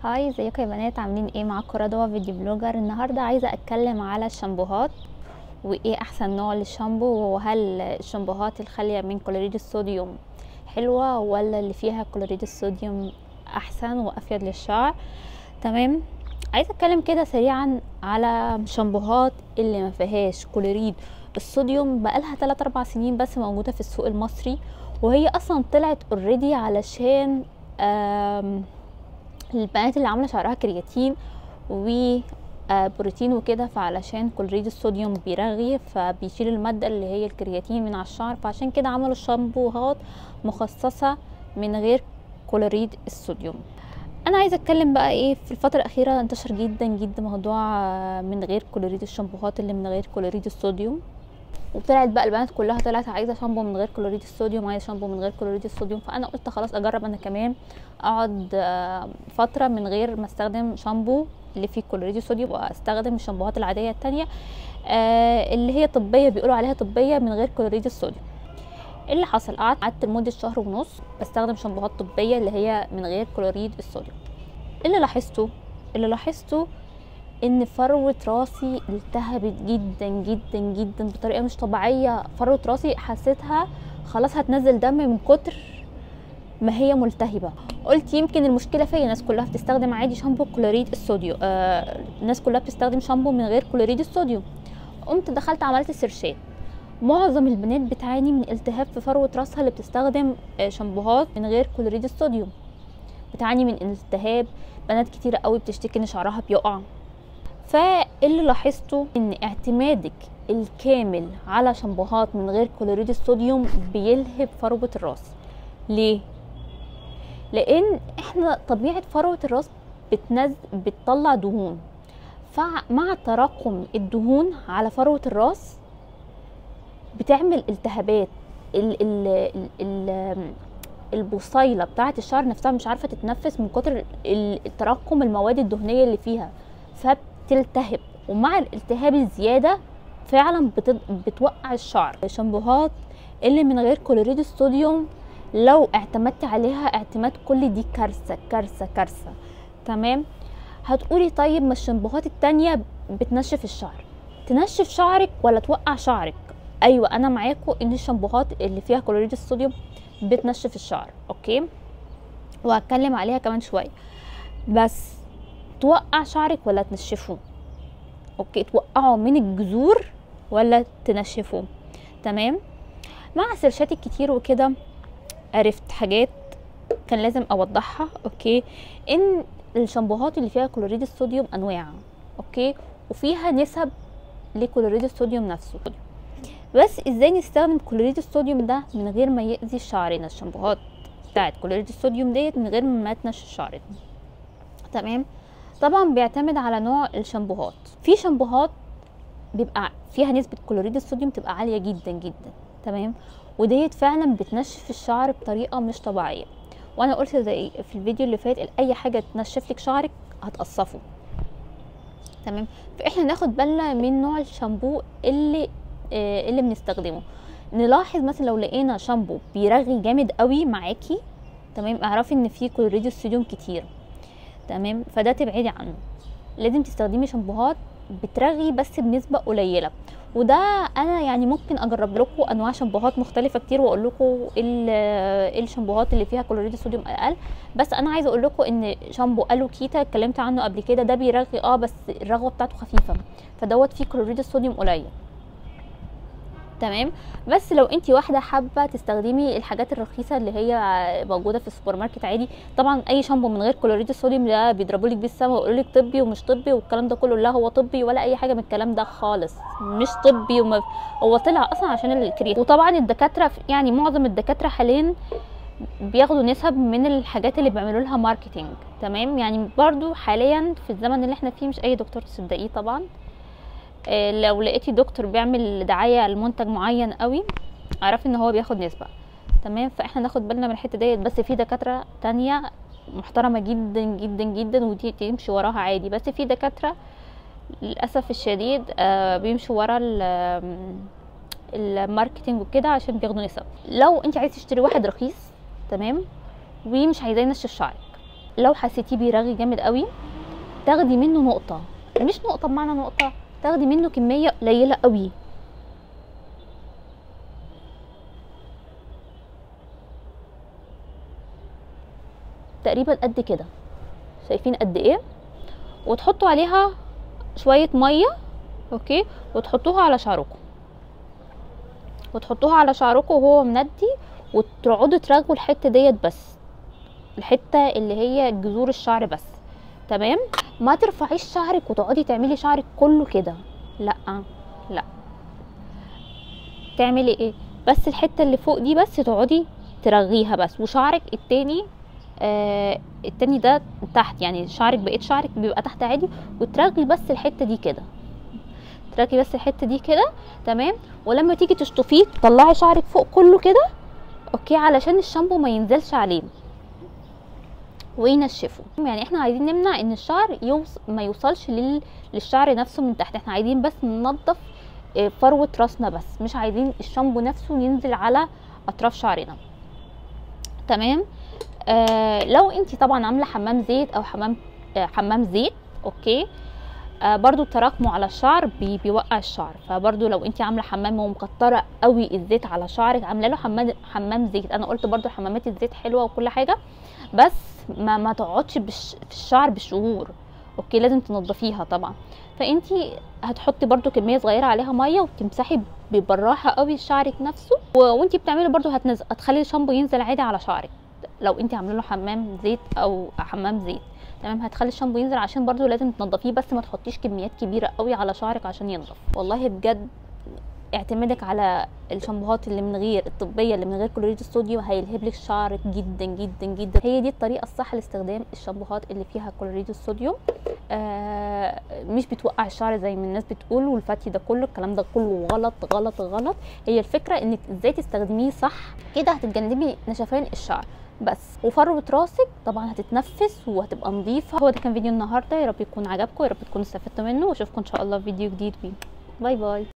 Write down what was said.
هاي ازيكم يا بنات عاملين ايه معاكم رضوى فيديو بلوجر النهارده عايزه اتكلم على الشامبوهات وايه احسن نوع للشامبو وهل الشامبوهات الخاليه من كلوريد الصوديوم حلوه ولا اللي فيها كلوريد الصوديوم احسن وافيد للشعر تمام عايزه اتكلم كده سريعا على شامبوهات اللي ما فيهاش كلوريد الصوديوم بقالها 3 4 سنين بس موجوده في السوق المصري وهي اصلا طلعت اوريدي علشان البنات اللي عامله شعرها كرياتين وبروتين وكده فعلشان كلوريد الصوديوم بيرغي فبيشيل الماده اللي هي الكرياتين من على الشعر فعشان كده عملوا الشامبوهات مخصصه من غير كلوريد الصوديوم انا عايزه اتكلم بقى ايه في الفتره الاخيره انتشر جدا جدا موضوع من غير كلوريد الشامبوهات اللي من غير كلوريد الصوديوم وطلعت بقى البنات كلها طلعت عايزه شامبو من غير كلوريد الصوديوم عايزه شامبو من غير كلوريد الصوديوم فانا قلت خلاص اجرب انا كمان اقعد فتره من غير ما استخدم شامبو اللي فيه كلوريد الصوديوم واستخدم الشامبوهات العاديه التانية اللي هي طبيه بيقولوا عليها طبيه من غير كلوريد الصوديوم اللي حصل قعدت قعدت لمده شهر ونص بستخدم شامبوهات طبيه اللي هي من غير كلوريد الصوديوم اللي لاحظته اللي لاحظته ان فروه راسي التهبت جدا جدا جدا بطريقه مش طبيعيه فروه راسي حسيتها خلاص هتنزل دم من كتر ما هي ملتهبه قلت يمكن المشكله فيا الناس كلها بتستخدم عادي شامبو كلوريد الصوديوم آه الناس كلها بتستخدم شامبو من غير كلوريد الصوديوم قمت دخلت عملت سيرشات معظم البنات بتعاني من التهاب في فروه راسها اللي بتستخدم شامبوهات من غير كلوريد الصوديوم بتعاني من التهاب بنات كتيره قوي بتشتكي ان شعرها بيقع فاللي لاحظته ان اعتمادك الكامل على شامبوهات من غير كلوريد الصوديوم بيلهب فروه الراس ليه لان احنا طبيعه فروه الراس بتنز بتطلع دهون فمع تراكم الدهون على فروه الراس بتعمل التهابات ال ال ال البصيله بتاعه الشعر نفسها مش عارفه تتنفس من كتر تراكم المواد الدهنيه اللي فيها فبتلتهب ومع الالتهاب الزياده فعلا بتوقع الشعر الشامبوهات اللي من غير كلوريد الصوديوم لو اعتمدت عليها اعتماد كلي دي كارثه كارثه كارثه تمام هتقولي طيب ما الشامبوهات التانية بتنشف الشعر تنشف شعرك ولا توقع شعرك ايوه انا معاكم ان الشامبوهات اللي فيها كلوريد الصوديوم بتنشف الشعر اوكي وهتكلم عليها كمان شويه بس توقع شعرك ولا تنشفه اوكي توقعه من الجذور ولا تنشفه تمام مع سيرشات الكتير وكده عرفت حاجات كان لازم اوضحها اوكي ان الشامبوهات اللي فيها كلوريد الصوديوم انواع اوكي وفيها نسب لكلوريد الصوديوم نفسه بس ازاي نستخدم كلوريد الصوديوم ده من غير ما يأذي شعرنا الشامبوهات بتاعت كلوريد الصوديوم ديت من غير ما تنشف شعرنا تمام طبعا بيعتمد على نوع الشامبوهات في شامبوهات بيبقى فيها نسبة كلوريد الصوديوم تبقى عالية جدا جدا تمام وديت فعلا بتنشف الشعر بطريقة مش طبيعية وانا قلت زي في الفيديو اللي فات اي حاجة تنشف لك شعرك هتقصفه تمام فاحنا ناخد بالنا من نوع الشامبو اللي آه اللي بنستخدمه نلاحظ مثلا لو لقينا شامبو بيرغي جامد قوي معاكي تمام اعرفي ان فيه كلوريد الصوديوم كتير تمام فده تبعدي عنه لازم تستخدمي شامبوهات بترغي بس بنسبه قليله وده انا يعني ممكن اجرب لكم انواع شامبوهات مختلفه كتير واقول لكم ايه الشامبوهات اللي فيها كلوريد الصوديوم اقل بس انا عايزه اقول لكم ان شامبو الو كيتا اتكلمت عنه قبل كده ده بيرغي اه بس الرغوه بتاعته خفيفه فدوت فيه كلوريد الصوديوم قليل تمام بس لو انت واحده حابه تستخدمي الحاجات الرخيصه اللي هي موجوده في السوبر ماركت عادي طبعا اي شامبو من غير كلوريد الصوديوم ده بيضربوا لك بيه السما ويقولوا لك طبي ومش طبي والكلام ده كله لا هو طبي ولا اي حاجه من الكلام ده خالص مش طبي وما هو طلع اصلا عشان الكرياتين وطبعا الدكاتره يعني معظم الدكاتره حاليا بياخدوا نسب من الحاجات اللي بيعملوا لها ماركتينج تمام يعني برضو حاليا في الزمن اللي احنا فيه مش اي دكتور تصدقيه طبعا لو لقيتي دكتور بيعمل دعايه لمنتج معين قوي اعرفي ان هو بياخد نسبه تمام فاحنا ناخد بالنا من الحته ديت بس في دكاتره تانية محترمه جدا جدا جدا ودي تمشي وراها عادي بس في دكاتره للاسف الشديد آه بيمشوا ورا الماركتينج وكده عشان بياخدوا نسب لو انت عايز تشتري واحد رخيص تمام ومش عايزاه ينشف شعرك لو حسيتيه بيرغي جامد قوي تاخدي منه نقطه مش نقطه بمعنى نقطه تاخدي منه كميه قليله قوي تقريبا قد كده شايفين قد ايه وتحطوا عليها شويه ميه اوكي وتحطوها على شعركم وتحطوها على شعركم وهو مندي وتقعدوا تراجعوا الحته ديت بس الحته اللي هي جذور الشعر بس تمام ما ترفعيش شعرك وتقعدي تعملي شعرك كله كده لا لا تعملي ايه بس الحته اللي فوق دي بس تقعدي ترغيها بس وشعرك التاني آه التاني ده تحت يعني شعرك بقيت شعرك بيبقى تحت عادي وترغي بس الحته دي كده ترغي بس الحته دي كده تمام ولما تيجي تشطفيه تطلعي شعرك فوق كله كده اوكي علشان الشامبو ما ينزلش عليه وينشفه يعني احنا عايزين نمنع ان الشعر يوص... ما يوصلش لل... للشعر نفسه من تحت احنا عايزين بس ننظف آه، فروه راسنا بس مش عايزين الشامبو نفسه ينزل على اطراف شعرنا تمام آه لو انت طبعا عامله حمام زيت او حمام آه حمام زيت اوكي آه برضو تراكمه على الشعر بي بيوقع الشعر فبرضو لو انت عامله حمام ومكتره قوي الزيت على شعرك عامله له حمام حمام زيت انا قلت برضو حمامات الزيت حلوه وكل حاجه بس ما ما تقعدش بش في الشعر بالشهور اوكي لازم تنضفيها طبعا فانت هتحطي برضو كميه صغيره عليها ميه وتمسحي بالراحه قوي شعرك نفسه و- وانت بتعملي برضو هتنزل هتخلي الشامبو ينزل عادي على شعرك لو انت عامله له حمام زيت او حمام زيت تمام هتخلي الشامبو ينزل عشان برضو لازم تنضفيه بس ما تحطيش كميات كبيره قوي على شعرك عشان ينضف والله بجد اعتمادك على الشامبوهات اللي من غير الطبيه اللي من غير كلوريد الصوديوم هيلهب لك شعرك جدا جدا جدا هي دي الطريقه الصح لاستخدام الشامبوهات اللي فيها كلوريد الصوديوم آه مش بتوقع الشعر زي ما الناس بتقول والفتي ده كله الكلام ده كله غلط غلط غلط هي الفكره انك ازاي تستخدميه صح كده هتتجنبي نشفان الشعر بس وفروه راسك طبعا هتتنفس وهتبقى نظيفه هو ده كان فيديو النهارده يا رب يكون عجبكم يا رب تكونوا استفدتوا منه واشوفكم ان شاء الله في فيديو جديد بيه باي باي